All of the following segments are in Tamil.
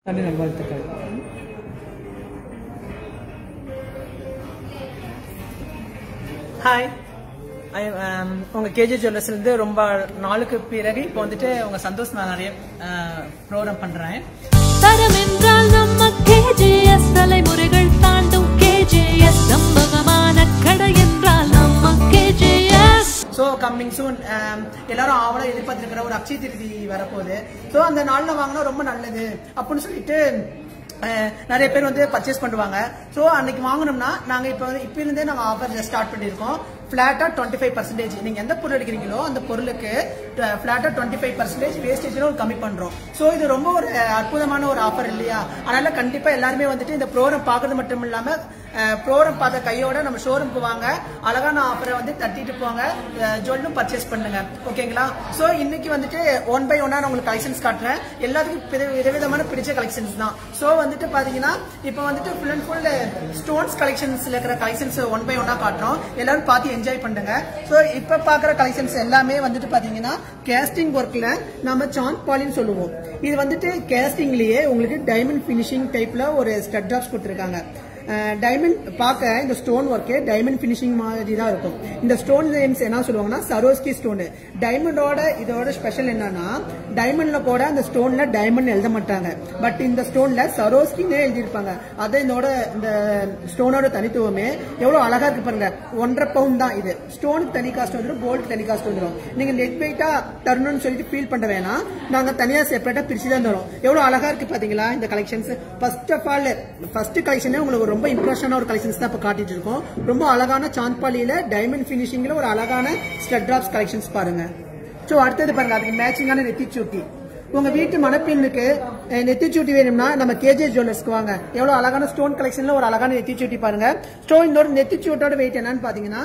தனி நல்வாழ்த்துக்கள் ஹாய் ஐ உங்க கேஜி ஜுவல்லர்ஸ்லேருந்து ரொம்ப நாளுக்கு பிறகு இப்போ வந்துட்டு உங்க சந்தோஷ் நான் நிறைய ப்ரோக்ராம் பண்றேன் தரம் என்றால் நம்ம கேஜிஎஸ் தலைமுறைகள் தாண்டும் கேஜிஎஸ் நம்பகமான கடை என்றால் நம்ம கேஜிஎஸ் ஸோ கம்மிங் சூன் எல்லாரும் ஆவலா எதிர்பார்த்துருக்கிற ஒரு அக்ஷய திருதி வரப்போகுது ஸோ அந்த நாளில் வாங்கினா ரொம்ப நல்லது அப்படின்னு சொல்லிட்டு அஹ், நிறைய பேர் வந்து பர்ச்சேஸ் பண்ணுவாங்க ஸோ அன்னைக்கு வாங்கணும்னா நாங்கள் இப்போ வந்து இப்போ இருந்தே நாங்கள் ஆஃபர் ஸ்டார்ட் பண்ணியிருக்கோம் ஃபிளாட்டா டுவெண்ட்டி ஃபைவ் பர்சன்டேஜ் நீங்க எந்த பொருள் எடுக்கிறீங்களோ அந்த பொருளுக்கு ஃபிளாட்டா டுவெண்ட்டி ஃபைவ் பர்சன்டேஜ் வேஸ்டேஜ்ல ஒரு கம்மி பண்றோம் ஸோ இது ரொம்ப ஒரு அற்புதமான ஒரு ஆஃபர் இல்லையா அதனால கண்டிப்பா எல்லாருமே வந்துட்டு இந்த ப்ரோக்ராம் பார்க்கறது மட்டும் இல்லாம ப்ரோக்ராம் பார்த்த கையோட நம்ம ஷோரூம்க்கு வாங்க அழகான ஆஃபரை வந்து தட்டிட்டு போங்க ஜுவல்லும் பர்ச்சேஸ் பண்ணுங்க ஓகேங்களா ஸோ இன்னைக்கு வந்துட்டு ஒன் பை ஒன்னா நான் உங்களுக்கு கலெக்ஷன்ஸ் காட்டுறேன் எல்லாத்துக்கும் வித- விதவிதமான பிடிச்ச கலெக்ஷன்ஸ் தான் ஸோ வந்துட்டு பாத்தீங்கன்னா இப்போ வந்துட்டு ஃபுல் அண்ட் ஃபுல் ஸ்டோன்ஸ் கலெக்ஷன்ஸ்ல இருக்கிற கலெக்ஷன்ஸ் ஒன் பை ஒன்னா காட்டுறோம் எல்லாரும் பார்த்து என்ஜாய் பண்ணுங்க ஸோ இப்போ பார்க்குற கலெக்ஷன்ஸ் எல்லாமே வந்துட்டு பாத்தீங்கன்னா கேஸ்டிங் ஒர்க்ல நம்ம சாந்த் பாலின்னு சொல்லுவோம் இது வந்துட்டு கேஸ்டிங்லயே உங்களுக்கு டைமண்ட் ஃபினிஷிங் டைப்ல ஒரு ஸ்டட் ட்ராப்ஸ் கொடுத்துருக்காங்க டைமண்ட் பார்க்க இந்த ஸ்டோன் ஒர்க்கு டைமண்ட் ஃபினிஷிங் மாதிரி தான் இருக்கும் இந்த ஸ்டோன் நேம்ஸ் என்ன சொல்லுவாங்கன்னா சரோஸ்கி ஸ்டோன் டைமண்டோட இதோட ஸ்பெஷல் என்னன்னா டைமண்ட்ல கூட அந்த ஸ்டோன்ல டைமண்ட் எழுத மாட்டாங்க பட் இந்த ஸ்டோன்ல சரோஸ்கின்னு எழுதியிருப்பாங்க அதை இதோட இந்த ஸ்டோனோட தனித்துவமே எவ்வளவு அழகா இருக்கு பாருங்க ஒன்றரை பவுண்ட் தான் இது ஸ்டோனுக்கு தனி காஸ்ட் வந்துடும் கோல்டு தனி காஸ்ட் வந்துடும் நீங்க நெட் வெயிட்டா தரணும்னு சொல்லிட்டு ஃபீல் பண்ண வேணாம் நாங்க தனியா செப்பரேட்டா பிரிச்சு தான் தரோம் எவ்வளவு அழகா இருக்கு பாத்தீங்களா இந்த collections first of all first கலெக்ஷனே உங்களுக்கு ரொம்ப இம்ப்ரெஷனான ஒரு கலெக்ஷன்ஸ் தான் இப்ப காட்டிட்டு இருக்கோம் ரொம்ப அழகான சாந்த்பாலியில டைமண்ட் ஃபினிஷிங்ல ஒரு அழகான ஸ்டட் டிராப்ஸ் கலெக்ஷன்ஸ் பாருங்க சோ அடுத்தது பாருங்க அதுக்கு மேட்சிங்கான நெத்தி சூட்டி உங்க வீட்டு மணப்பெண்ணுக்கு அஹ், நெத்திச்சூட்டி வேணும்னா நம்ம கேஜே ஜுவல்லர்ஸ்க்கு வாங்க எவ்வளவு அழகான ஸ்டோன் கலெக்ஷன்ல ஒரு அழகான நெத்திச்சூட்டி பாருங்க ஸ்டோன் இந்த நெத்திச்சூட்டோட வெயிட் என்னன்னு பாத்தீங்கன்னா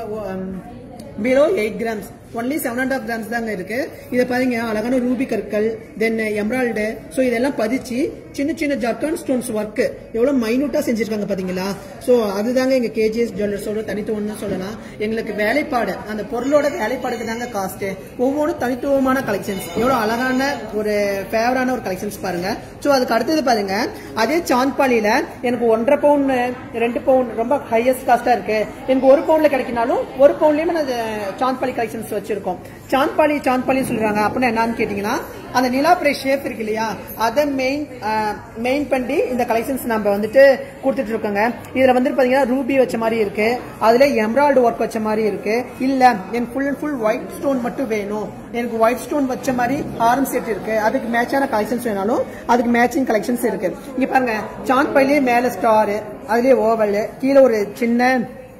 below eight grams only seven and half grams தாங்க இருக்கு இதை பாருங்க அழகான ரூபி கற்கள் தென் எம்ராய்டு ஸோ இதெல்லாம் பதிச்சு சின்ன சின்ன ஜர்கான் ஸ்டோன்ஸ் ஒர்க் எவ்வளவு மைனூட்டா செஞ்சிருக்காங்க பாத்தீங்களா ஸோ அதுதாங்க எங்க கேஜிஎஸ் ஜுவல்லர்ஸோட தனித்துவம்னு சொல்லலாம் எங்களுக்கு வேலைப்பாடு அந்த பொருளோட வேலைப்பாடுக்கு தாங்க காஸ்ட் ஒவ்வொன்றும் தனித்துவமான கலெக்ஷன்ஸ் எவ்வளவு அழகான ஒரு ஃபேவரான ஒரு கலெக்ஷன்ஸ் பாருங்க ஸோ அதுக்கு அடுத்தது பாருங்க அதே சாந்த்பாலியில எனக்கு ஒன்றரை பவுன் ரெண்டு பவுன் ரொம்ப ஹையஸ்ட் காஸ்டா இருக்கு எனக்கு ஒரு பவுன்ல கிடைக்கினாலும் ஒரு பவுன்லயுமே நான் சாந்த்பாலி கலெக்ஷன்ஸ் வச்சிருக்கோம் சாந்த்பாலி சாந்த்பாலி சொல்றாங்க அப்படின்னா என்னன்னு கேட்டீங்கன்னா அந்த நிலாப்புரை ஷேப் இருக்கு இல்லையா அதை மெயின் மெயின் பண்ணி இந்த கலெக்ஷன்ஸ் நம்ம வந்துட்டு கொடுத்துட்டு இருக்கோங்க இதுல வந்து பாத்தீங்கன்னா ரூபி வச்ச மாதிரி இருக்கு அதுல எம்ராய்டு ஒர்க் வச்ச மாதிரி இருக்கு இல்ல எனக்கு full and full white stone மட்டும் வேணும் எனக்கு ஒயிட் ஸ்டோன் வச்ச மாதிரி ஹாரம் செட் இருக்கு அதுக்கு மேட்சான கலெக்ஷன்ஸ் வேணாலும் அதுக்கு மேட்சிங் கலெக்ஷன்ஸ் இருக்கு இங்க பாருங்க சாந்த் பையிலே மேல ஸ்டார் அதுலயே ஓவல் கீழே ஒரு சின்ன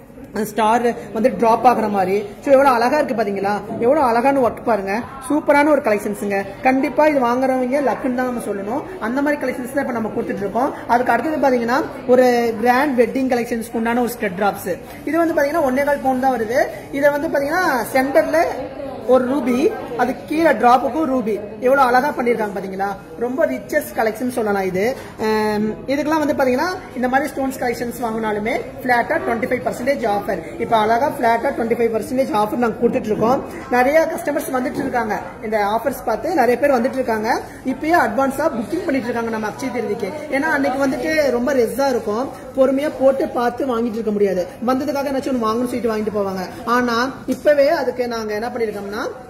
ஸ்டார் வந்து டிராப் ஆகுற மாதிரி ஸோ எவ்வளோ அழகா இருக்கு பாத்தீங்களா எவ்வளோ அழகான ஒர்க் பாருங்க சூப்பரான ஒரு கலெக்ஷன்ஸுங்க கண்டிப்பா இது வாங்குறவங்க லக்குன்னு தான் நம்ம சொல்லணும் அந்த மாதிரி கலெக்ஷன்ஸ் தான் இப்போ நம்ம கொடுத்துட்டு இருக்கோம் அதுக்கு அடுத்தது பாத்தீங்கன்னா ஒரு கிராண்ட் வெட்டிங் கலெக்ஷன்ஸ்க்கு உண்டான ஒரு ஸ்டெட் டிராப்ஸ் இது வந்து பாத்தீங்கன்னா ஒன்னே கால் பவுண்ட் தான் வருது இதை வந்து பாத்தீங்கன்னா சென்டர்ல ஒரு ரூபி அது கீழே டிராப்புக்கும் ரூபி எவ்வளவு அழகா பண்ணிருக்காங்க பாத்தீங்களா ரொம்ப ரிச்சஸ்ட் கலெக்ஷன் சொல்லலாம் இது அம், இதுக்கெல்லாம் வந்து பாத்தீங்கன்னா இந்த மாதிரி ஸ்டோன்ஸ் கலெக்ஷன்ஸ் வாங்கினாலுமே பிளாட்டா டுவெண்ட்டி ஃபைவ் பர்சன்டேஜ் ஆஃபர் இப்போ அழகா பிளாட்டா டுவெண்ட்டி ஃபைவ் பர்சன்டேஜ் ஆஃபர் நாங்க கொடுத்துட்டு இருக்கோம் நிறைய கஸ்டமர்ஸ் வந்துட்டு இருக்காங்க இந்த ஆஃபர்ஸ் பார்த்து நிறைய பேர் வந்துட்டு இருக்காங்க இப்பயே அட்வான்ஸா புக்கிங் பண்ணிட்டு இருக்காங்க நம்ம அக்ஷய திருதிக்கு ஏன்னா அன்னைக்கு வந்துட்டு ரொம்ப ரெஸ்ஸா இருக்கும் பொறுமையா போட்டு பார்த்து வாங்கிட்டு இருக்க முடியாது வந்ததுக்காக ஏதாச்சும் ஒன்று வாங்கணும்னு சொல்லிட்டு வாங்கிட்டு போவாங்க ஆனா இப்பவே அதுக்கு நாங்க என்ன பண்ணிருக்கோம்னா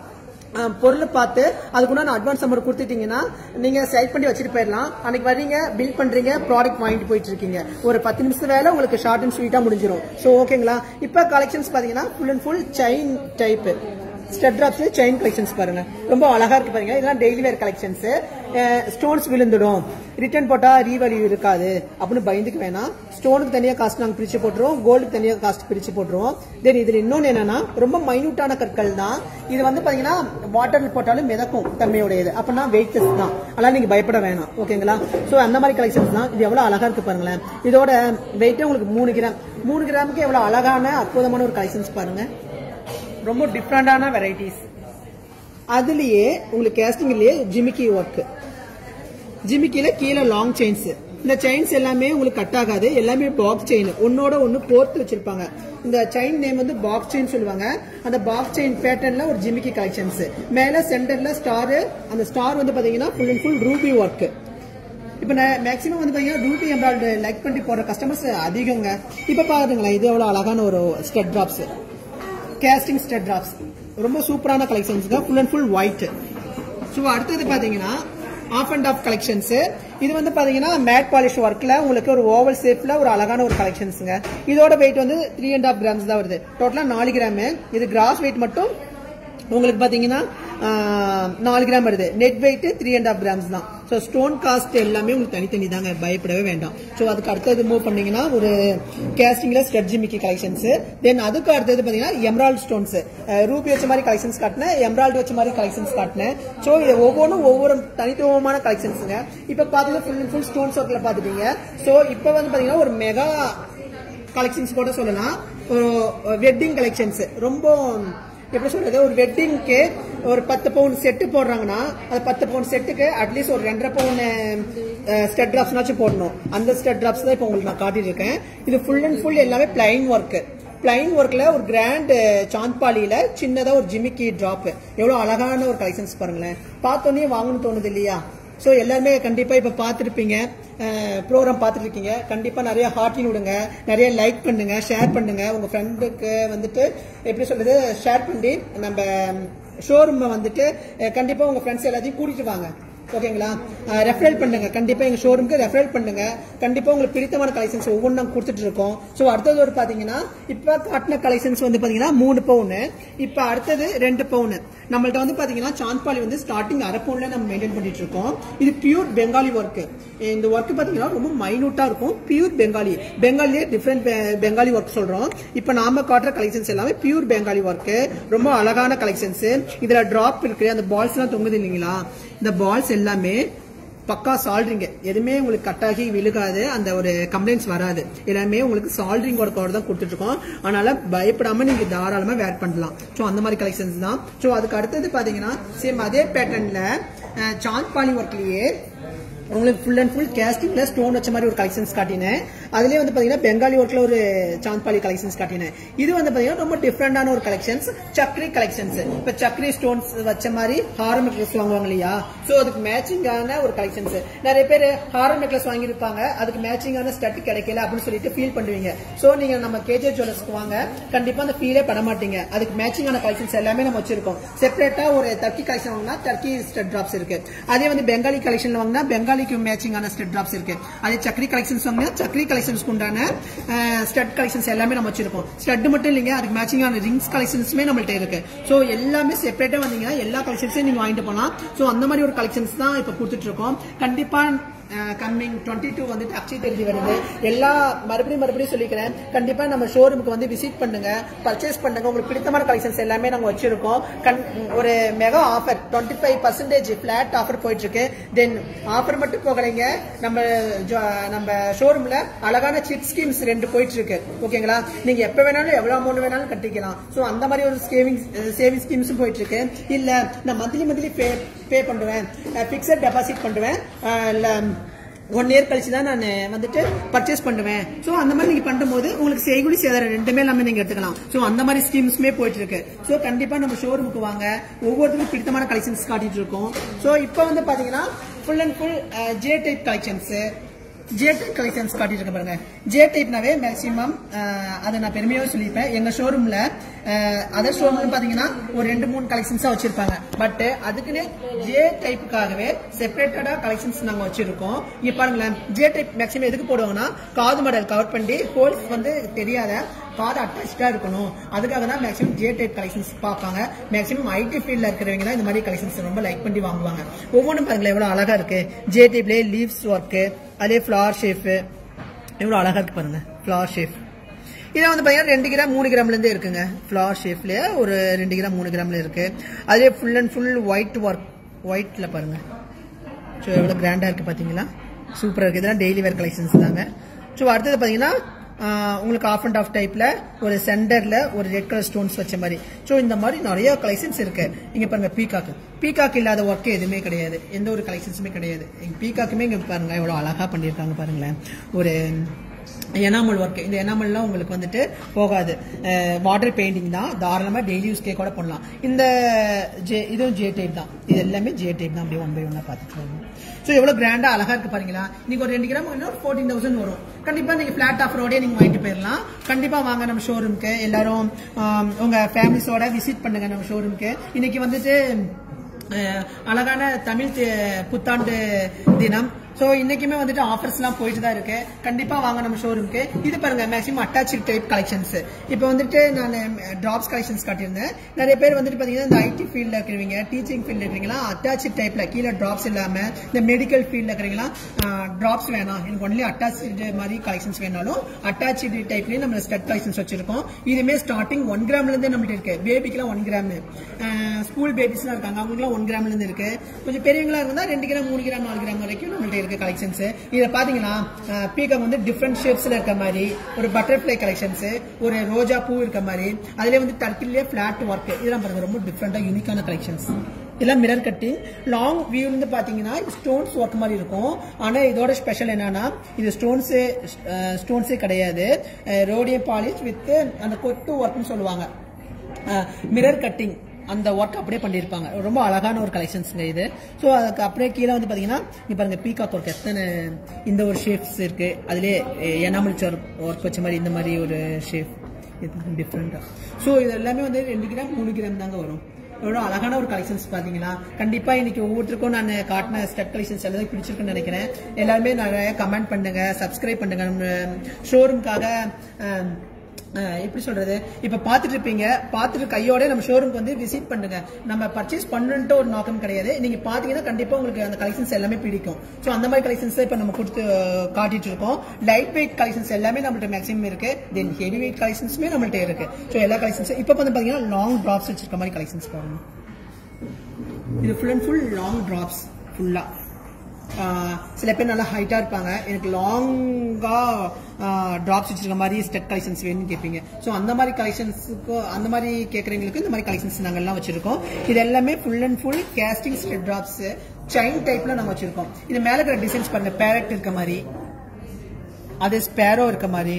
அஹ், பொருளை பார்த்து அதுக்குண்டான அட்வான்ஸ் நம்பர் கொடுத்துட்டீங்கன்னா நீங்க செலக்ட் பண்ணி வச்சுட்டு போயிடலாம் அன்னைக்கு வர்றீங்க பில் பண்றீங்க ப்ராடக்ட் வாங்கிட்டு போயிட்டு இருக்கீங்க ஒரு பத்து நிமிஷம் வேலை உங்களுக்கு ஷார்ட் அண்ட் ஸ்வீட்டா முடிஞ்சிடும் ஸோ ஓகேங்களா இப்போ கலெக்ஷன்ஸ் பாத்தீங்கன்னா full and full chain type step drops chain collections பாருங்க ரொம்ப அழகா இருக்கு பாருங்க இதெல்லாம் டெய்லி வேர் கலெக்ஷன்ஸ் ஸ்டோன்ஸ் விழுந்துடும் ரிட்டர்ன் போட்டா ரீவேல்யூ இருக்காது அப்படின்னு பயந்துக்க வேணாம் ஸ்டோனுக்கு தனியா காஸ்ட் நாங்க பிரிச்சு போட்டுருவோம் கோல்டுக்கு தனியா காஸ்ட் பிரிச்சு போட்டுருவோம் தென் இதுல இன்னொன்னு என்னன்னா ரொம்ப மைனூட்டான கற்கள் தான் இது வந்து பாத்தீங்கன்னா வாட்டர்ல போட்டாலும் மிதக்கும் தன்மையுடையது அப்படின்னா வெயிட்லெஸ் தான் அதெல்லாம் நீங்க பயப்பட வேணாம் ஓகேங்களா சோ அந்த மாதிரி கலெக்ஷன்ஸ் தான் இது எவ்வளவு அழகா இருக்கு பாருங்களேன் இதோட வெயிட்டே உங்களுக்கு மூணு கிராம் மூணு கிராமுக்கு எவ்வளவு அழகான அற்புதமான ஒரு கலெக்ஷன்ஸ் பாருங்க ரொம்ப டிஃப்ரெண்டான வெரைட்டிஸ் அதுலயே உங்களுக்கு கேஸ்டிங்லயே ஜிமிக்கி ஒர்க் ஜிமிக்கில கீழே லாங் செயின்ஸ் இந்த செயின்ஸ் எல்லாமே உங்களுக்கு கட் ஆகாது எல்லாமே பாக்ஸ் செயின் ஒன்னோட ஒன்னு கோர்த்து வச்சிருப்பாங்க இந்த செயின் நேம் வந்து பாக்ஸ் செயின் சொல்லுவாங்க அந்த பாக்ஸ் செயின் பேட்டர்ன்ல ஒரு ஜிமிக்கி கலெக்ஷன்ஸ் மேல சென்டர்ல ஸ்டார் அந்த ஸ்டார் வந்து பாத்தீங்கன்னா full and full ruby work இப்போ மேக்ஸிமம் வந்து பார்த்தீங்கன்னா டியூட்டி எம்ப்ராய்டு லைக் பண்ணி போடுற கஸ்டமர்ஸ் அதிகங்க இப்போ பாருங்களேன் இது எவ்வளோ அழகான ஒரு stud drops casting stud drops ரொம்ப சூப்பரான கலெக்ஷன்ஸுங்க full and full white so அடுத்தது பார்த்தீங்கன்னா ஆஃப் அண்ட் ஆஃப் கலெக்ஷன்ஸ் இது வந்து பாத்தீங்கன்னா மேட் பாலிஷ் ஒர்க்ல உங்களுக்கு ஒரு ஓவல் ஷேப்ல ஒரு அழகான ஒரு கலெக்ஷன்ஸுங்க இதோட வெயிட் வந்து த்ரீ அண்ட் ஆஃப் கிராம்ஸ் தான் வருது டோட்டலா நாலு கிராம் இது கிராஸ் வெயிட் மட்டும் உங்களுக்கு பாத்தீங்கன்னா ஆஹ், நாலு கிராம் வருது net weight three and half grams தான் ஸோ ஸ்டோன் காஸ்ட் எல்லாமே உங்களுக்கு தனித்தனி தாங்க பயப்படவே வேண்டாம் ஸோ அதுக்கு அடுத்தது மூவ் பண்ணீங்கன்னா ஒரு கேஸ்டிங்ல ஸ்டட் ஜிமிக்கி கலெக்ஷன்ஸ் தென் அதுக்கு அடுத்தது பாத்தீங்கன்னா எம்ரால்ட் ஸ்டோன்ஸ் ரூபி வச்ச மாதிரி கலெக்ஷன்ஸ் காட்டினேன் எம்ரால்டு வச்ச மாதிரி கலெக்ஷன்ஸ் காட்டினேன் ஸோ இது ஒவ்வொன்றும் ஒவ்வொரு தனித்துவமான கலெக்ஷன்ஸுங்க இப்போ பார்த்தீங்கன்னா ஃபுல் ஃபுல் ஸ்டோன்ஸ் ஒர்க்ல பார்த்துட்டீங்க ஸோ இப்போ வந்து பாத்தீங்கன்னா ஒரு மெகா கலெக்ஷன்ஸ் கூட சொல்லலாம் வெட்டிங் கலெக்ஷன்ஸ் ரொம்ப எப்படி சொல்றது ஒரு வெட்டிங்க்கு ஒரு பத்து பவுன் செட்டு போடுறாங்கன்னா அது பத்து பவுன் செட்டுக்கு அட்லீஸ்ட் ஒரு ரெண்டரை பவுன் ஸ்டெட் டிராப்ஸ்னாச்சும் போடணும் அந்த ஸ்டெட் டிராப்ஸ் தான் இப்போ உங்களுக்கு நான் காட்டிட்டு இருக்கேன் இது ஃபுல் அண்ட் ஃபுல் எல்லாமே பிளைன் ஒர்க் பிளைன் ஒர்க்ல ஒரு கிராண்ட் சாந்த்பாலியில சின்னதா ஒரு ஜிமிக்கி டிராப் எவ்வளவு அழகான ஒரு கலெக்ஷன்ஸ் பாருங்களேன் பார்த்தோன்னே வாங்கணும்னு தோணுது இல்லையா ஸோ எல்லாருமே கண்டிப்பா இப்ப பார்த்துருப்பீங்க ப்ரோக்ராம் பார்த்துட்டு இருக்கீங்க கண்டிப்பா நிறைய ஹார்ட்டின் விடுங்க நிறைய லைக் பண்ணுங்க ஷேர் பண்ணுங்க உங்க ஃப்ரெண்டுக்கு வந்துட்டு எப்படி சொல்றது ஷேர் பண்ணி நம்ம ஷோரூம் வந்துட்டு அஹ், கண்டிப்பா உங்க ஃப்ரெண்ட்ஸ் எல்லாத்தையும் கூட்டிட்டு வாங்க ஓகேங்களா ரெஃபரல் பண்ணுங்க கண்டிப்பா எங்க ஷோரூம்க்கு ரெஃபரல் பண்ணுங்க கண்டிப்பா உங்களுக்கு பிடித்தமான கலெக்ஷன்ஸ் ஒவ்வொன்றும் நாங்க கொடுத்துட்டு இருக்கோம் ஸோ அடுத்தது ஒரு பாத்தீங்கன்னா இப்ப காட்டின கலெக்ஷன்ஸ் வந்து பாத்தீங்கன்னா மூணு பவுனு இப்ப அடுத்தது ரெண்டு பவுனு நம்மள்ட்ட வந்து பாத்தீங்கன்னா சாந்த்பாலி வந்து ஸ்டார்டிங் அரை பவுன்ல நம்ம மெயின்டைன் பண்ணிட்டு இருக்கோம் இது பியூர் பெங்காலி ஒர்க் இந்த ஒர்க் பாத்தீங்கன்னா ரொம்ப மைனூட்டா இருக்கும் பியூர் பெங்காலி பெங்காலியே டிஃப்ரெண்ட் பெங்காலி ஒர்க் சொல்றோம் இப்ப நாம காட்டுற கலெக்ஷன்ஸ் எல்லாமே பியூர் பெங்காலி ஒர்க் ரொம்ப அழகான கலெக்ஷன்ஸ் இதுல டிராப் இருக்கு அந்த பால்ஸ் எல்லாம் தொங்குது இல்லைங்களா இந்த பால்ஸ் எல்லாமே பக்கா சால்ட்ரிங் எதுவுமே உங்களுக்கு கட்டாகி விழுகாது அந்த ஒரு கம்ப்ளைண்ட்ஸ் வராது எல்லாமே உங்களுக்கு சால்ட்ரிங் ஒர்க்கோட தான் கொடுத்துட்டு இருக்கோம் அதனால பயப்படாம நீங்க தாராளமா வேர் பண்ணலாம் ஸோ அந்த மாதிரி கலெக்ஷன்ஸ் தான் ஸோ அதுக்கு அடுத்தது பாத்தீங்கன்னா சேம் அதே பேட்டர்ன்ல சாந்த் பாலி ஒர்க்லயே உங்களுக்கு ஃபுல் அண்ட் ஃபுல் கேஸ்டிங்ல ஸ்டோன் வச்ச மாதிரி ஒரு கலெக்ஷன்ஸ் காட்டினேன் அதுலயே வந்து பாத்தீங்கன்னா பெங்காலி ஒர்க்ல ஒரு சாந்த்பாலி கலெக்ஷன்ஸ் காட்டினேன் இது வந்து பாத்தீங்கன்னா ரொம்ப டிஃப்ரெண்டான ஒரு கலெக்ஷன்ஸ் சக்ரி கலெக்ஷன்ஸ் இப்ப சக்ரி ஸ்டோன்ஸ் வச்ச மாதிரி ஹாரம் நெக்லஸ் வாங்குவாங்க இல்லையா சோ அதுக்கு மேட்சிங்கான ஒரு கலெக்ஷன்ஸ் நிறைய பேர் ஹாரம் நெக்லஸ் வாங்கியிருப்பாங்க அதுக்கு மேட்சிங்கான ஸ்டட் கிடைக்கல அப்படின்னு சொல்லிட்டு ஃபீல் பண்ணுவீங்க சோ நீங்க நம்ம கேஜே ஜுவல்லர்ஸ்க்கு வாங்க கண்டிப்பா அந்த ஃபீலே பண்ண மாட்டீங்க அதுக்கு மேட்சிங்கான கலெக்ஷன்ஸ் எல்லாமே நம்ம வச்சிருக்கோம் செப்பரேட்டா ஒரு டர்க்கி கலெக்ஷன் வாங்கினா டர்க்கி ஸ்டட் டிராப்ஸ் இருக்கு அதே வந்து பெங்காலி கலெக்ஷன்ல வாங்கினா பெங்காலிக்கு மேட்சிங்கான ஸ்டட் டிராப்ஸ் இருக்கு அதே சக்ரி கலெக்ஷன்ஸ் வாங்கினா சக்ரி கலெக்ஷன்ஸ்க்கு உண்டான ஸ்டட் கலெக்ஷன்ஸ் எல்லாமே நம்ம வச்சிருக்கோம் ஸ்டட் மட்டும் இல்லைங்க அதுக்கு மேட்சிங்கான ரிங்ஸ் கலெக்ஷன்ஸுமே நம்மள்ட்ட இருக்கு ஸோ எல்லாமே செப்பரேட்டா வந்தீங்கன்னா எல்லா கலெக்ஷன்ஸையும் நீங்க வாங்கிட்டு போகலாம் ஸோ அந்த மாதிரி ஒரு கலெக்ஷன்ஸ் தான் இப்போ கொடுத்துட்டு இருக்கோம் கண்டிப்பா கம்மிங் டுவெண்ட்டி டூ வந்துட்டு அக்ஷய் திருதி வருது எல்லா மறுபடியும் மறுபடியும் சொல்லிக்கிறேன் கண்டிப்பா நம்ம ஷோரூமுக்கு வந்து விசிட் பண்ணுங்க பர்ச்சேஸ் பண்ணுங்க உங்களுக்கு பிடித்தமான கலெக்ஷன்ஸ் எல்லாமே நாங்க வச்சிருக்கோம் கண்- ஒரு mega offer twenty five percentage flat offer போயிட்டு இருக்கு தென் ஆஃபர் மட்டும் போகலைங்க நம்ம ஜ- நம்ம ஷோரூம்ல அழகான சிப் ஸ்கீம்ஸ் ரெண்டு போயிட்டு இருக்கு ஓகேங்களா நீங்க எப்ப வேணாலும் எவ்வளவு அமௌண்ட் வேணாலும் கட்டிக்கலாம் சோ அந்த மாதிரி ஒரு சேவிங் சேவிங் ஸ்கீம்ஸும் போயிட்டு இருக்கு இல்ல நான் மந்த்லி மந்த்லி பே பே பண்ணுவேன் பிக்சட் டெபாசிட் பண்ணுவேன் அஹ் இல்ல ஒன் இயர் கழிச்சு தான் நான் வந்துட்டு பர்ச்சேஸ் பண்ணுவேன் ஸோ அந்த மாதிரி நீங்க பண்ணும்போது உங்களுக்கு செய்குலி சேதாரம் ரெண்டுமே எல்லாமே நீங்க எடுத்துக்கலாம் ஸோ அந்த மாதிரி ஸ்கீம்ஸுமே போயிட்டு இருக்கு ஸோ கண்டிப்பா நம்ம ஷோரூமுக்கு வாங்க ஒவ்வொருத்தருக்கும் பிடித்தமான கலெக்ஷன்ஸ் காட்டிட்டு இருக்கோம் ஸோ இப்போ வந்து பாத்தீங்கன்னா full and full J type collections J type collections காட்டிட்டு இருக்க பாருங்க ஜே டைப்னாவே மேக்ஸிமம் அதை நான் பெருமையாக சொல்லியிருப்பேன் எங்க ஷோரூம்ல அதர் ஷோரூம்ல பாத்தீங்கன்னா ஒரு ரெண்டு மூணு கலெக்ஷன்ஸா வச்சிருப்பாங்க பட் அதுக்குன்னு ஜே டைப்புக்காகவே செப்பரேட்டடா கலெக்ஷன்ஸ் நாங்க வச்சிருக்கோம் இங்க பாருங்களேன் ஜே டைப் மேக்ஸிமம் எதுக்கு போடுவாங்கன்னா காது மாடல் கவர் பண்ணி ஹோல்ஸ் வந்து தெரியாத காது அட்டாச்சா இருக்கணும் அதுக்காக தான் மேக்ஸிமம் ஜே டைப் கலெக்ஷன்ஸ் பார்ப்பாங்க மேக்ஸிமம் ஐடி ஃபீல்ட்ல இருக்கிறவங்க தான் இந்த மாதிரி கலெக்ஷன்ஸ் ரொம்ப லைக் பண்ணி வாங்குவாங்க ஒவ்வொன்றும் பாருங்களேன் எவ்வளவு அழகா இருக்கு ஜே டைப்லேயே லீவ்ஸ் ஒர்க்கு அதே ஃபிளார் ஷேப் எவ்வளவு அழகா இருக்கு பாருங்க ஃபிளார் ஷேப் இதில் வந்து பார்த்தீங்கன்னா ரெண்டு கிராம் மூணு கிராம்ல இருந்தே இருக்குங்க ஃபிளார் ஷேப்லயே ஒரு ரெண்டு கிராம் மூணு கிராம்ல இருக்கு அதே full and full white work ஒயிட்ல பாருங்க ஸோ எவ்வளோ கிராண்டா இருக்கு பாத்தீங்களா சூப்பரா இருக்கு இதெல்லாம் டெய்லி வேர் கலெக்ஷன்ஸ் தாங்க ஸோ அடுத்தது பாத்தீங்கன்னா ஆஹ், உங்களுக்கு ஆஃப் அண்ட் ஆஃப் டைப்ல ஒரு சென்டர்ல ஒரு ரெட் கலர் ஸ்டோன்ஸ் வச்ச மாதிரி ஸோ இந்த மாதிரி நிறைய கலெக்ஷன்ஸ் இருக்கு இங்க பாருங்க பீகாக்கு பீகாக் இல்லாத ஒர்க் எதுவுமே கிடையாது எந்த ஒரு கலெக்ஷன்ஸுமே கிடையாது எங்க பீகாக்குமே இங்க பாருங்க எவ்வளவு அழகா பண்ணியிருக்காங்க பாருங்களேன் ஒரு எனாமல் ஒர்க் இந்த எனாமல்லாம் உங்களுக்கு வந்துட்டு போகாது வாட்டர் பெயிண்டிங் தான் தாராளமா டெய்லி யூஸ்க்கே கூட பண்ணலாம் இந்த ஜே இதுவும் ஜே டைப் தான் இது எல்லாமே ஜே டைப் தான் அப்படியே ஒன் பை ஒன்னா பார்த்துட்டு ஸோ எவ்வளவு கிராண்டா அழகா இருக்கு பாருங்களா இன்னைக்கு ஒரு ரெண்டு கிராம் ஒரு ஃபோர்டீன் தௌசண்ட் வரும் கண்டிப்பா நீங்க பிளாட் ஆஃபரோடய நீங்க வாங்கிட்டு போயிடலாம் கண்டிப்பா வாங்க நம்ம ஷோரூம்க்கு எல்லாரும் ஆம், உங்க ஃபேமிலிஸோட விசிட் பண்ணுங்க நம்ம ஷோரூம்க்கு இன்னைக்கு வந்துட்டு அஹ், அழகான தமிழ் தி- புத்தாண்டு தினம் ஸோ இன்னைக்குமே வந்துட்டு ஆஃபர்ஸ்லாம் போயிட்டு தான் இருக்கு கண்டிப்பா வாங்க நம்ம ஷோரூம்க்கு இது பாருங்க மேக்ஸிமம் அட்டாச் டைப் கலெக்ஷன்ஸ் இப்போ வந்துட்டு நான் டிராப்ஸ் கலெக்ஷன்ஸ் காட்டியிருந்தேன் நிறைய பேர் வந்துட்டு பாத்தீங்கன்னா இந்த ஐடி ஃபீல்ட்ல இருக்கிறவங்க டீச்சிங் ஃபீல்ட்ல இருக்கிறீங்களா அட்டாச் டைப்ல கீழே டிராப்ஸ் இல்லாம இந்த மெடிக்கல் ஃபீல்ட்ல இருக்கிறீங்களா டிராப்ஸ் வேணாம் எனக்கு ஒன்லி அட்டாச் மாதிரி கலெக்ஷன்ஸ் வேணாலும் அட்டாச் டைப்லயே நம்ம ஸ்டட் கலெக்ஷன்ஸ் வச்சிருக்கோம் இதுமே ஸ்டார்டிங் ஒன் கிராம்ல இருந்தே நம்மள்ட்ட இருக்கு பேபிக்குலாம் ஒன் கிராம் ஸ்கூல் பேபிஸ்லாம் இருக்காங்க அவங்களுக்குலாம் ஒன் கிராம்ல இருந்து இருக்கு கொஞ்சம் பெரியவங்களா இருந்தா ரெண்டு கிராம் மூணு கிராம் நாலு கிராம் வரைக்கும் நம்மள்ட்ட இருக்கு கலெக்ஷன்ஸ் இதை பாத்தீங்கன்னா பீகம் வந்து டிஃப்ரெண்ட் ஷேப்ஸ்ல இருக்க மாதிரி ஒரு பட்டர்ஃபிளை கலெக்ஷன்ஸ் ஒரு ரோஜா பூ இருக்க மாதிரி அதுல வந்து டர்க்கிலே பிளாட் ஒர்க் இதெல்லாம் பாருங்க ரொம்ப டிஃப்ரெண்டா யூனிக்கான கலெக்ஷன்ஸ் இதெல்லாம் மிரர் கட்டிங் லாங் வியூ இருந்து பாத்தீங்கன்னா ஸ்டோன்ஸ் ஒர்க் மாதிரி இருக்கும் ஆனா இதோட ஸ்பெஷல் என்னன்னா இது ஸ்டோன்ஸே ஸ்டோன்ஸே கிடையாது ரோடியம் பாலிஷ் வித் அந்த கொத்து ஒர்க்னு சொல்லுவாங்க மிரர் கட்டிங் அந்த ஒர்க் அப்படியே பண்ணியிருப்பாங்க ரொம்ப அழகான ஒரு கலெக்ஷன்ஸ்ங்க இது ஸோ அதுக்கு அப்படியே கீழே வந்து பார்த்தீங்கன்னா இங்கே பாருங்க பீகாக் ஒர்க் எத்தனை இந்த ஒரு ஷேப்ஸ் இருக்கு அதுலேயே எனாமல் ஒர்க் வச்ச மாதிரி இந்த மாதிரி ஒரு ஷேப் இது டிஃப்ரெண்டாக ஸோ இது எல்லாமே வந்து ரெண்டு கிராம் மூணு கிராம் தாங்க வரும் எவ்வளோ அழகான ஒரு கலெக்ஷன்ஸ் பார்த்தீங்களா கண்டிப்பாக இன்னைக்கு ஒவ்வொருத்தருக்கும் நான் காட்டின ஸ்டெப் கலெக்ஷன்ஸ் எல்லாமே பிடிச்சிருக்குன்னு நினைக்கிறேன் எல்லாருமே நிறைய கமெண்ட் பண்ணுங்க சப்ஸ்கிரைப் பண்ணுங்க நம்ம ஷோரூம்காக எப்படி சொல்றது இப்ப பாத்துட்டு இருப்பீங்க பாத்துட்டு கையோட நம்ம ஷோரூம்க்கு வந்து விசிட் பண்ணுங்க நம்ம பர்ச்சேஸ் பண்ணுன்ட்டு ஒரு நோக்கம் கிடையாது நீங்க பாத்தீங்கன்னா கண்டிப்பா உங்களுக்கு அந்த கலெக்ஷன்ஸ் எல்லாமே பிடிக்கும் சோ அந்த மாதிரி கலெக்ஷன்ஸ் இப்ப நம்ம கொடுத்து அஹ், காட்டிட்டு இருக்கோம் லைட் வெயிட் கலெக்ஷன்ஸ் எல்லாமே நம்மள்ட்ட மேக்ஸிமம் இருக்கு தென் ஹெவி வெயிட் கலெக்ஷன்ஸுமே நம்மள்ட்ட இருக்கு சோ எல்லா கலெக்ஷன்ஸ் இப்ப வந்து பாத்தீங்கன்னா லாங் டிராப்ஸ் வச்சிருக்க மாதிரி கலெக்ஷன்ஸ் பாருங்க இது full and full long drops ஃபுல்லா சில பேர் நல்லா ஹைட்டா இருப்பாங்க எனக்கு லாங்கா டிராப்ஸ் வச்சிருக்க மாதிரி ஸ்டெட் கலெக்ஷன்ஸ் வேணும்னு கேட்பீங்க ஸோ அந்த மாதிரி கலெக்ஷன்ஸுக்கு அந்த மாதிரி கேட்குறவங்களுக்கு இந்த மாதிரி கலெக்ஷன்ஸ் நாங்கள் எல்லாம் வச்சிருக்கோம் இது எல்லாமே full and full casting stud drops chain டைப்ல நம்ம வச்சிருக்கோம் இது மேல இருக்கிற டிசைன்ஸ் பாருங்க பேரட் இருக்க மாதிரி அதே ஸ்பேரோ இருக்க மாதிரி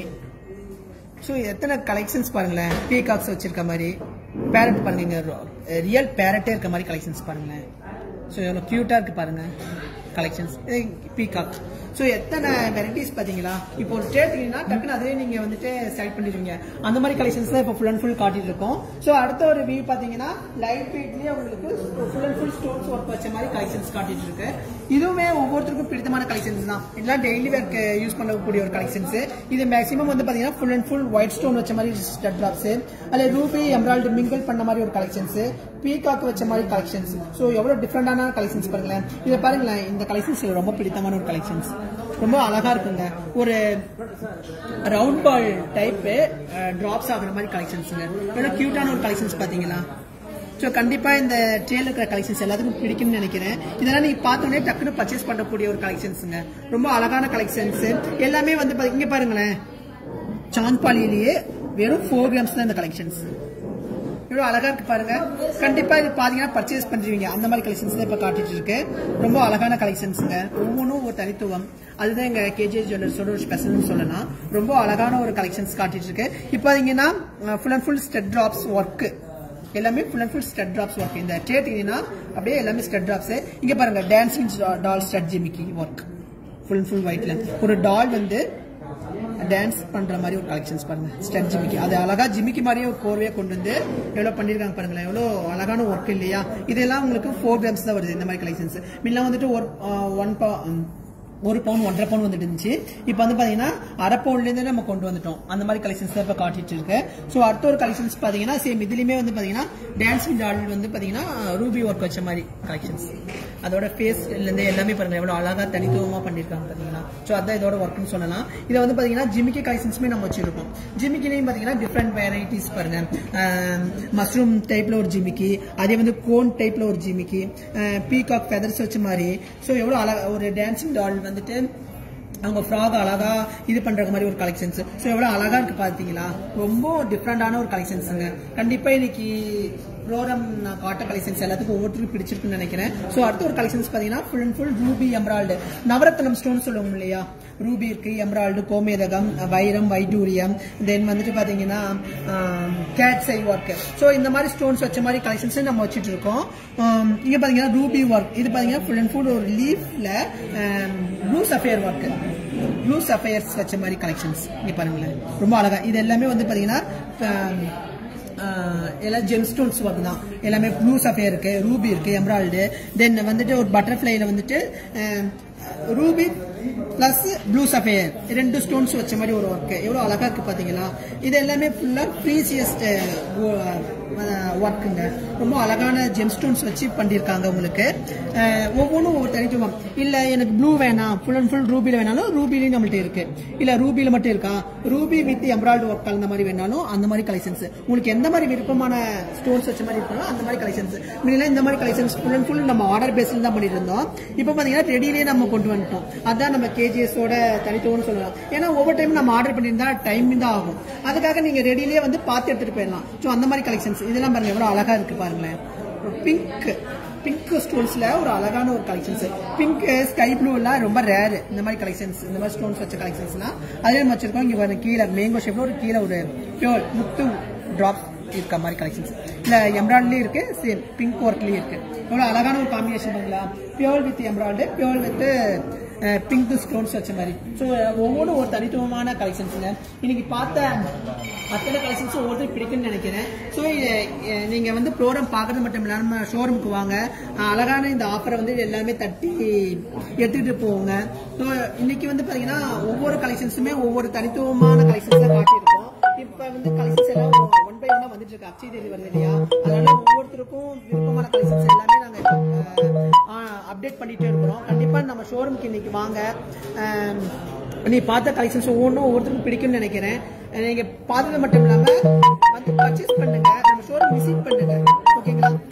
ஸோ எத்தனை கலெக்ஷன்ஸ் பாருங்களேன் பீகாக்ஸ் வச்சிருக்க மாதிரி பேரட் பாருங்க ரியல் பேரட்டே இருக்க மாதிரி கலெக்ஷன்ஸ் பாருங்களேன் ஸோ எவ்வளோ க்யூட்டாக இருக்கு பாருங்க கலெக்ஷன்ஸ் பீகாக் ஸோ எத்தனை வெரைட்டிஸ் பார்த்தீங்களா இப்போ ஒரு எடுத்தீங்கன்னா டக்குன்னு அதே நீங்கள் வந்துட்டு செலக்ட் பண்ணிடுவீங்க அந்த மாதிரி கலெக்ஷன்ஸ் தான் இப்போ ஃபுல் அண்ட் ஃபுல் காட்டிட்டு இருக்கோம் ஸோ அடுத்த ஒரு வியூ பார்த்தீங்கன்னா லைட் வெயிட்லேயே உங்களுக்கு full and full stones work வச்ச மாதிரி கலெக்ஷன்ஸ் காட்டிட்டு இருக்கு இதுவுமே ஒவ்வொருத்தருக்கும் பிடித்தமான கலெக்ஷன்ஸ் தான் எல்லாம் டெய்லி ஒர்க் யூஸ் பண்ணக்கூடிய ஒரு கலெக்ஷன்ஸ் இது மேக்ஸிமம் வந்து பார்த்தீங்கன்னா full and full white stone வச்ச மாதிரி ஸ்டட் ட்ராப்ஸ் அதில் ரூபி எம்ராய்டு மிங்கிள் பண்ண மாதிரி ஒரு கலெக்ஷன்ஸ் பீகாக் வச்ச மாதிரி கலெக்ஷன்ஸ் ஸோ எவ்வளோ டிஃப்ரெண்டான கலெக்ஷன்ஸ் பாருங்களேன் இதை பாருங்களேன் இந்த கலெக்ஷன்ஸ் ரொம்ப பிடித்தமான ஒரு கலெக்ஷன்ஸ் ரொம்ப அழகா இருக்குங்க ஒரு ரவுண்ட் பால் டைப் டிராப்ஸ் ஆகுற மாதிரி கலெக்ஷன்ஸுங்க எவ்வளோ கியூட்டான ஒரு கலெக்ஷன்ஸ் பார்த்தீங்களா ஸோ கண்டிப்பா இந்த ட்ரேல இருக்கிற கலெக்ஷன்ஸ் எல்லாத்துக்கும் பிடிக்கும்னு நினைக்கிறேன் இதெல்லாம் நீங்க பார்த்தோன்னே டக்குன்னு பர்ச்சேஸ் பண்ணக்கூடிய ஒரு கலெக்ஷன்ஸுங்க ரொம்ப அழகான கலெக்ஷன்ஸ் எல்லாமே வந்து பா- இங்க பாருங்களேன் சாந்த்பாலியிலேயே வெறும் ஃபோர் கிராம்ஸ் தான் இந்த கலெக்ஷன்ஸ் எவ்வளவு அழகா இருக்கு பாருங்க கண்டிப்பா இது பாத்தீங்கன்னா பர்ச்சேஸ் பண்ணிருவீங்க அந்த மாதிரி கலெக்ஷன்ஸ் தான் இப்ப காட்டிட்டு இருக்கு ரொம்ப அழகான கலெக்ஷன்ஸுங்க ஒவ்வொன்றும் ஒரு தனித்துவம் அதுதான் எங்க கேஜே ஜுவல்லர்ஸோட ஒரு ஸ்பெஷல்னு சொல்லலாம் ரொம்ப அழகான ஒரு கலெக்ஷன்ஸ் காட்டிட்டு இருக்கு இப்போ பாத்தீங்கன்னா full and full stud drops work எல்லாமே full and full stud drops work இந்த டேட்டிங்கன்னா அப்படியே எல்லாமே ஸ்டெட் டிராப்ஸ் இங்க பாருங்க டான்சிங் டால் ஸ்டெட் ஜிமிக்கி ஒர்க் ஃபுல் அண்ட் ஃபுல் ஒயிட்ல ஒரு டால் வந்து டான்ஸ் பண்ற மாதிரி ஒரு கலெக்ஷன்ஸ் பாருங்க ஸ்டெட் ஜிமிக்கி அது அழகா ஜிமிக்கி மாதிரியே ஒரு கோர்வையா கொண்டு வந்து எவ்வளவு பண்ணிருக்காங்க பாருங்களேன் எவ்வளவு அழகான ஒர்க் இல்லையா இதெல்லாம் உங்களுக்கு ஃபோர் கிராம்ஸ் தான் வருது இந்த மாதிரி கலெக்ஷன்ஸ் முன்ன வந்துட்டு ஒரு ஒன் ஒரு பவுன் ஒன்றரை பவுன் வந்துட்டு இருந்துச்சு இப்போ வந்து பாத்தீங்கன்னா அரை பவுன்ல இருந்து நம்ம கொண்டு வந்துட்டோம் அந்த மாதிரி கலெக்ஷன்ஸ் தான் இப்போ காட்டிட்டு இருக்கு ஸோ அடுத்த ஒரு கலெக்ஷன்ஸ் பாத்தீங்கன்னா சேம் இதுலயுமே வந்து பாத்தீங்கன்னா டான்சிங் டால் வந்து பாத்தீங்கன்னா ரூபி ஒர்க் வச்ச மாதிரி கலெக்ஷன்ஸ் அதோட ஃபேஸ்ல இருந்து எல்லாமே பாருங்க எவ்வளவு அழகா தனித்துவமா பண்ணிருக்காங்க பாத்தீங்களா ஸோ அதான் இதோட ஒர்க்னு சொல்லலாம் இதை வந்து பாத்தீங்கன்னா ஜிமிக்கி கலெக்ஷன்ஸுமே நம்ம வச்சிருக்கோம் ஜிமிக்கிலையும் பாத்தீங்கன்னா டிஃப்ரெண்ட் வெரைட்டிஸ் பாருங்க மஷ்ரூம் டைப்ல ஒரு ஜிமிக்கி அதே வந்து கோன் டைப்ல ஒரு ஜிமிக்கி பீகாக் ஃபெதர்ஸ் வச்ச மாதிரி ஸோ எவ்வளவு அழகா ஒரு டான்சிங் டால் வந்துட்டு அவங்க ஃப்ராக் அழகா இது பண்ற மாதிரி ஒரு கலெக்ஷன்ஸ் ஸோ எவ்வளவு அழகா இருக்கு பாத்தீங்களா ரொம்ப டிஃப்ரெண்டான ஒரு கலெக்ஷன்ஸுங்க கண்டிப்பா இன்னைக்கு ப்ரோரம் நான் காட்ட கலெக்ஷன்ஸ் எல்லாத்துக்கும் ஒவ்வொருத்தருக்கும் பிடிச்சிருக்குன்னு நினைக்கிறேன் ஸோ அடுத்த ஒரு கலெக்ஷன்ஸ் பார்த்தீங்கன்னா full and full ruby emerald நவரத்னம் ஸ்டோன் சொல்லுவோம் இல்லையா ரூபி இருக்கு எம்ராய்டு கோமேதகம் வைரம் வைடூரியம் தென் வந்துட்டு பார்த்தீங்கன்னா கேட் சை ஒர்க் ஸோ இந்த மாதிரி ஸ்டோன்ஸ் வச்ச மாதிரி கலெக்ஷன்ஸ் நம்ம வச்சுட்டு இருக்கோம் ஆம், இங்க பார்த்தீங்கன்னா ரூபி ஒர்க் இது பார்த்தீங்கன்னா ஃபுல் அண்ட் ஃபுல் ஒரு லீஃப்ல blue sapphire work blue sapphires வச்ச மாதிரி கலெக்ஷன்ஸ் இங்க பாருங்களேன் ரொம்ப அழகா இது எல்லாமே வந்து பாத்தீங்கன்னா ஆம், ஆஹ், எல்லாம் ஜெம் ஸ்டோன்ஸ் ஒர்க் தான் எல்லாமே ப்ளூ சஃபயர் இருக்கு ரூபி இருக்கு எம்ராய்டு தென் வந்துட்டு ஒரு பட்டர்ஃப்ளைல வந்துட்டு ரூபி பிளஸ் ப்ளூ சஃபயர் ரெண்டு ஸ்டோன்ஸ் வச்ச மாதிரி ஒரு ஒர்க் எவ்வளவு அழகா இருக்கு பாத்தீங்களா இது எல்லாமே ஃபுல்லா ப்ரீசியஸ்ட் ஒர்க்குங்க ரொம்ப அழகான ஜெம் ஸ்டோன்ஸ் வச்சு பண்ணியிருக்காங்க உங்களுக்கு அஹ், ஒவ்வொன்றும் ஒவ்வொரு தனித்துவம் இல்ல எனக்கு ப்ளூ வேணாம் ஃபுல் அண்ட் ஃபுல் ரூபில வேணாலும் ரூபிலையும் நம்மள்ட்ட இருக்கு இல்ல ரூபில மட்டும் இருக்கா ரூபி வித் எம்ப்ராய்டு ஒர்க் கலந்த மாதிரி வேணாலும் அந்த மாதிரி கலெக்ஷன்ஸ் உங்களுக்கு எந்த மாதிரி விருப்பமான ஸ்டோன்ஸ் வச்ச மாதிரி இருக்கணும் அந்த மாதிரி கலெக்ஷன்ஸ் முன்னாடி இந்த மாதிரி கலெக்ஷன்ஸ் ஃபுல் அண்ட் ஃபுல் நம்ம ஆர்டர் பேஸ்ல தான் பண்ணிட்டு இருந்தோம் இப்போ பாத்தீங்கன்னா ரெடியிலேயே நம்ம கொண்டு வந்துட்டோம் அதான் நம்ம கேஜிஎஸ் ஓட தனித்துவம்னு சொல்லலாம் ஏன்னா ஒவ்வொரு டைம் நம்ம ஆர்டர் பண்ணியிருந்தா டைம் தான் ஆகும் அதுக்காக நீங்க ரெடியிலேயே வந்து பார்த்து எடுத்துட்டு போயிடலாம் ஸோ அந்த மாதிரி கலெக்ஷன்ஸ் இதெல்லாம் பாருங்க எவ்வளவு அழகா இருக்கு பாருங்களேன் பிங்க் பிங்க் ஸ்டோன்ஸ்ல ஒரு அழகான ஒரு கலெக்ஷன்ஸ் பிங்க் ஸ்கை ப்ளூ எல்லாம் ரொம்ப ரேர் இந்த மாதிரி கலெக்ஷன்ஸ் இந்த மாதிரி ஸ்டோன்ஸ் வச்ச கலெக்ஷன்ஸ்லாம் அதே மாதிரி வச்சிருக்கோம் இங்க பாருங்க கீழே மேங்கோ ஷேப்ல ஒரு கீழே ஒரு பியோர் முத்து டிராப் இருக்க மாதிரி கலெக்ஷன்ஸ் இல்ல எம்ப்ராய்டரிலயும் இருக்கு சேம் பிங்க் ஒர்க்லயும் இருக்கு எவ்வளவு அழகான ஒரு காம்பினேஷன் பாருங்களா pure with emerald pure with pink stones வச்ச மாதிரி ஸோ ஒவ்வொன்றும் ஒரு தனித்துவமான கலெக்ஷன்ஸுங்க இன்னைக்கு பார்த்த அத்தனை கலெக்ஷன்ஸும் ஒவ்வொருத்தரும் பிடிக்கும்னு நினைக்கிறேன் ஸோ நீங்க வந்து ப்ரோக்ராம் பார்க்கறது மட்டும் இல்லாம ஷோரூமுக்கு வாங்க அஹ், அழகான இந்த ஆஃபரை வந்து எல்லாமே தட்டி எடுத்துக்கிட்டு போவோங்க ஸோ இன்னைக்கு வந்து பாத்தீங்கன்னா ஒவ்வொரு கலெக்ஷன்ஸுமே ஒவ்வொரு தனித்துவமான கலெக்ஷன்ஸ் காட்டியிருக்கோம் இப்ப வந்து கலெக்ஷன்ஸ் எல்லாம் ஒன் பை ஒன்னா வந்துட்டு இருக்கு அக்ஷய தேதி வருது இல்லையா அதனால ஒவ்வொருத்தருக்கும் விருப்பமான கலெக்ஷன்ஸ் எல்லாமே நாங்க அப்டேட் பண்ணிட்டே இருக்கிறோம் கண்டிப்பா நம்ம ஷோரூமுக்கு இன்னைக்கு வாங்க ஆம், நீ பார்த்த கலெக்ஷன்ஸ் ஒவ்வொன்றும் ஒவ்வொருத்தருக்கும் பிடிக்கும்னு நினைக்கிறேன் நீங்க பார்த்தது மட்டும் இல்லாம வந்து பர்ச்சேஸ் பண்ணுங்க நம்ம ஷோரூம் விசிட் பண்ணுங்க ஓகேங்களா